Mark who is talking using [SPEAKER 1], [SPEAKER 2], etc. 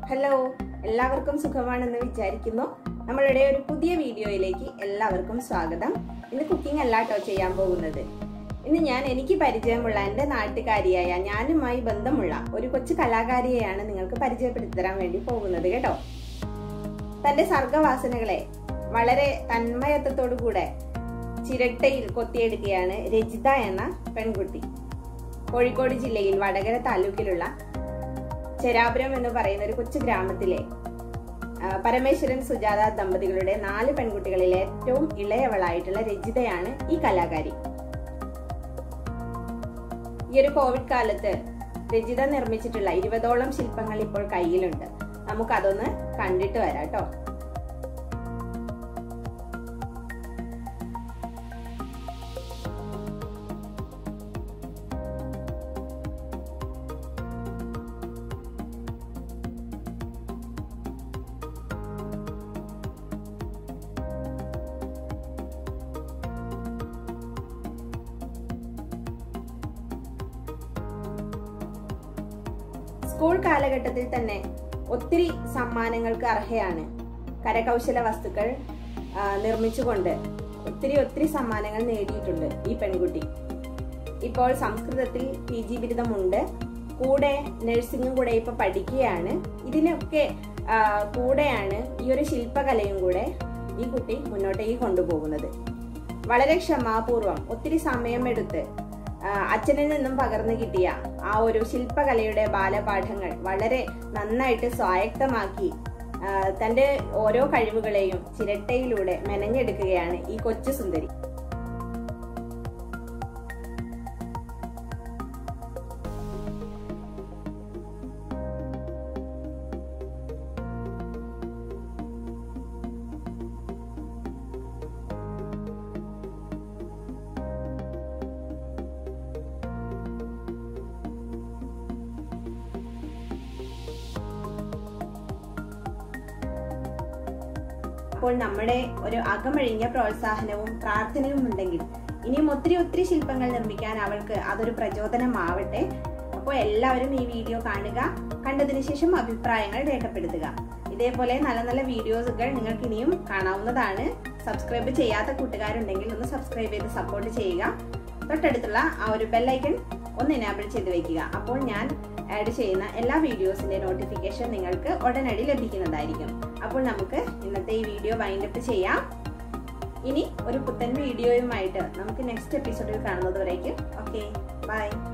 [SPEAKER 1] hello എല്ലാവർക്കും സുഖമാണെന്ന് വിചാരിക്കുന്നു നമ്മളുടെ ഒരു പുതിയ വീഡിയോയിലേക്ക് എല്ലാവർക്കും സ്വാഗതം ഇന്ന് കുക്കിംഗ് അല്ല കേട്ടോ ചെയ്യാൻ പോകുന്നത് ഇന്ന് ഞാൻ എനിക്ക് പരിചയമുള്ള എൻ്റെ നാട്ടുകാരിയായ ഞാനുമായി ബന്ധമുള്ള ഒരു കൊച്ചു കലാകാരിയെയാണ് നിങ്ങൾക്ക് പരിചയപ്പെടുത്തി തരാൻ വേണ്ടി പോകുന്നത് കേട്ടോ തന്റെ സർഗവാസനകളെ വളരെ തന്മയത്വത്തോടു കൂടെ ചിരട്ടയിൽ കൊത്തിയെടുക്കുകയാണ് രജിത എന്ന പെൺകുട്ടി കോഴിക്കോട് ജില്ലയിൽ വടകര താലൂക്കിലുള്ള ചെരാപുരം എന്ന് പറയുന്ന ഒരു കൊച്ചു ഗ്രാമത്തിലെ ആ, പരമേശ്വരൻ സുജാത ദമ്പതികളുടെ നാല് പെൺകുട്ടികളിൽ ഏറ്റവും ഇളയവളായിട്ടുള്ള രജിതയാണ് ഈ കലാകാരി ഈ ഒരു കോവിഡ് കാലത്ത് രജിത നിർമ്മിച്ചിട്ടുള്ള ഇരുപതോളം ശില്പങ്ങൾ ഇപ്പോൾ കയ്യിലുണ്ട് നമുക്കതൊന്ന് കണ്ടിട്ട് വരാം കേട്ടോ സ്കൂൾ കാലഘട്ടത്തിൽ തന്നെ ഒത്തിരി സമ്മാനങ്ങൾക്ക് അർഹയാണ് കരകൗശല വസ്തുക്കൾ ആ, നിർമ്മിച്ചുകൊണ്ട് ഒത്തിരി ഒത്തിരി സമ്മാനങ്ങൾ നേടിയിട്ടുണ്ട് ഈ പെൺകുട്ടി ഇപ്പോൾ സംസ്കൃതത്തിൽ പി ജി ബിരുദമുണ്ട് കൂടെ നഴ്സിംഗും കൂടെ ഇപ്പൊ പഠിക്കുകയാണ് ഇതിനൊക്കെ ആ, കൂടെയാണ് ഈ ഒരു ശില്പകലയും കൂടെ ഈ കുട്ടി മുന്നോട്ടേക്ക് കൊണ്ടുപോകുന്നത് വളരെ ക്ഷമാപൂർവം ഒത്തിരി സമയമെടുത്ത് ആ, അച്ഛനിൽ നിന്നും പകർന്നു കിട്ടിയ ആ ഒരു ശില്പകലയുടെ ബാലപാഠങ്ങൾ വളരെ നന്നായിട്ട് സ്വായക്തമാക്കി ആ, തന്റെ ഓരോ കഴിവുകളെയും ചിരട്ടയിലൂടെ മെനഞ്ഞെടുക്കുകയാണ് ഈ കൊച്ചു സുന്ദരി അപ്പോൾ നമ്മുടെ ഒരു അകമഴിഞ്ഞ പ്രോത്സാഹനവും പ്രാർത്ഥനയും ഉണ്ടെങ്കിൽ ഇനിയും ഒത്തിരി ഒത്തിരി ശില്പങ്ങൾ നിർമ്മിക്കാൻ അവൾക്ക് അതൊരു പ്രചോദനമാവട്ടെ അപ്പോൾ എല്ലാവരും ഈ വീഡിയോ കാണുക കണ്ടതിന് ശേഷം അഭിപ്രായങ്ങൾ രേഖപ്പെടുത്തുക ഇതേപോലെ നല്ല നല്ല വീഡിയോസുകൾ നിങ്ങൾക്ക് ഇനിയും കാണാവുന്നതാണ് സബ്സ്ക്രൈബ് ചെയ്യാത്ത കൂട്ടുകാരുണ്ടെങ്കിൽ ഒന്ന് സബ്സ്ക്രൈബ് ചെയ്ത് സപ്പോർട്ട് ചെയ്യുക തൊട്ടടുത്തുള്ള ആ ഒരു ബെല്ലൈക്കൺ ഒന്ന് എനാബിൾ ചെയ്ത് വെക്കുക അപ്പോൾ ഞാൻ ആഡ് ചെയ്യുന്ന എല്ലാ വീഡിയോസിന്റെ നോട്ടിഫിക്കേഷൻ നിങ്ങൾക്ക് ഉടനടി ലഭിക്കുന്നതായിരിക്കും അപ്പോൾ നമുക്ക് ഇന്നത്തെ ഈ വീഡിയോ വൈൻഡപ്പ് ചെയ്യാം ഇനി ഒരു പുത്തൻ വീഡിയോയുമായിട്ട് നമുക്ക് നെക്സ്റ്റ് എപ്പിസോഡിൽ കാണുന്നത് വരേക്കും ഓക്കെ ബൈ